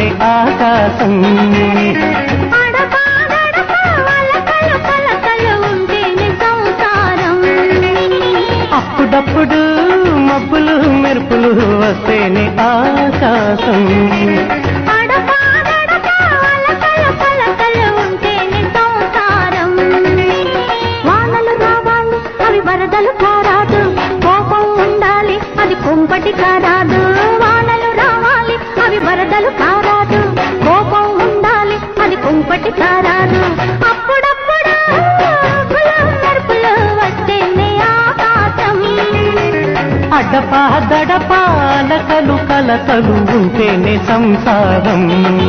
ఆకాశం అడపా గడపా అలకలు పలకలు ఉంటేనే సంసారం అప్పుడప్పుడు మబ్బులు మెరుపులు వస్తేనే ఆకాశం అడపా గడపా అలకలు పలకలు ఉంటేనే సంసారం వానలు రావాలి అవి వరదలు కారాదు కోపం ఉండాలి అది కుంపటి కారాదు వానలు రావాలి అవి వరదలు కారాదు కోపం ఉండాలి అది కుంపటి కారాదు అప్పుడప్పుడు మెరుపులు మెరుపులు వస్తేనే ఆకాశం అడ్డపా దడపా అలకలు కలకలు ఉంటేనే సంసారం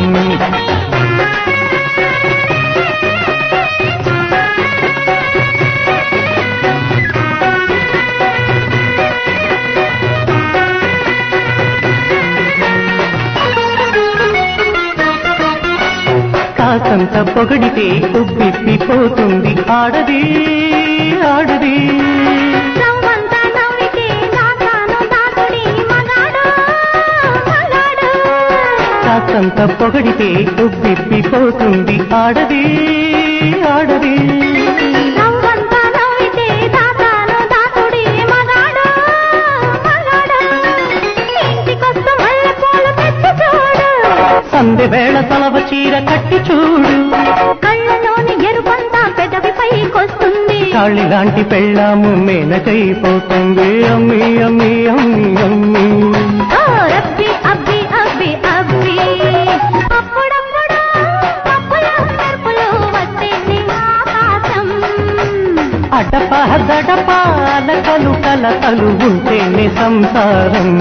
కాసంత పొగడితే ఉబ్బిప్పిపోతుంది ఆడది ఆడది నవ్వంత నవ్వితే దాచాను దాచుడి మగాడు మగాడు కాసంత పొగడితే ఉబ్బిప్పిపోతుంది ఆడది ఆడది నవ్వంత నవ్వితే దాచాను దాచుడి మగాడు మగాడు ఇంటికొస్తూ మల్లెపూలు తెచ్చి చూడు సందె వేళ తలవ చీర కట్టి చూడు కళ్ళలోని ఎరుపంతా పెదవి పైకొస్తుంది కాళి లాంటి పెళ్ళాము మేనకైపోతుంది అమ్మి అమ్మి అమ్మి అమ్మి ఓ రబ్బి అబ్బి అబ్బి అబ్బి అప్పుడప్పుడు అప్పులు మెరుపులు వస్తేనే ఆకాశం అడపా దడపా అలకలు కలకలు ఉంటేనే సంసారం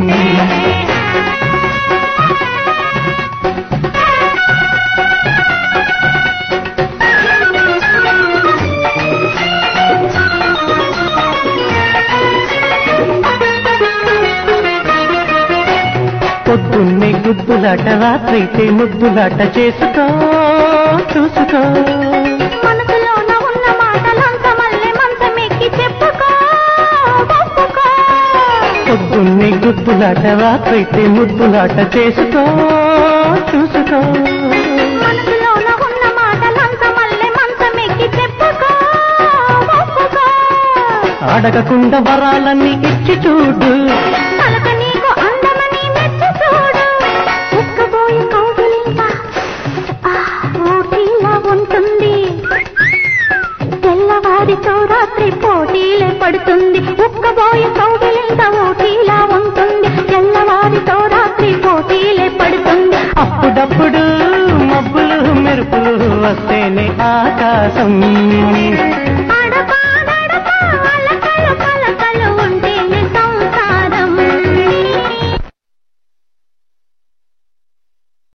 పొద్దున్నే గుద్దులాట రాత్రైతే ముద్దులాట చేసుకో చూసుకో మనసులోన ఉన్న మాటలంత మళ్ళీ మంచమెక్కి చెప్పుకో ఒప్పుకో పొద్దున్నే గుద్దులాట రాత్రైతే ముద్దులాట చేసుకో చూసుకో మనసులోన ఉన్న మాటలంత మళ్ళీ మంచమెక్కి చెప్పుకో ఒప్పుకో అడగకుండా వరాలన్నీ ఇచ్చి చూడు పలక నీకు అందమని మెచ్చి చూడు ఉక్కబోయి కౌగిలింత ఆ, ఊటీలా ఉంటుంది తెల్లవారితో రాత్రి పోటీలే పడుతుంది ఉక్కబోయి కౌగిలింత ఊటీలా ఉంటుంది తెల్లవారితో రాత్రి పోటీలే పడుతుంది అప్పుడప్పుడు మబ్బులు మెరుపులు వస్తేనే ఆకాశం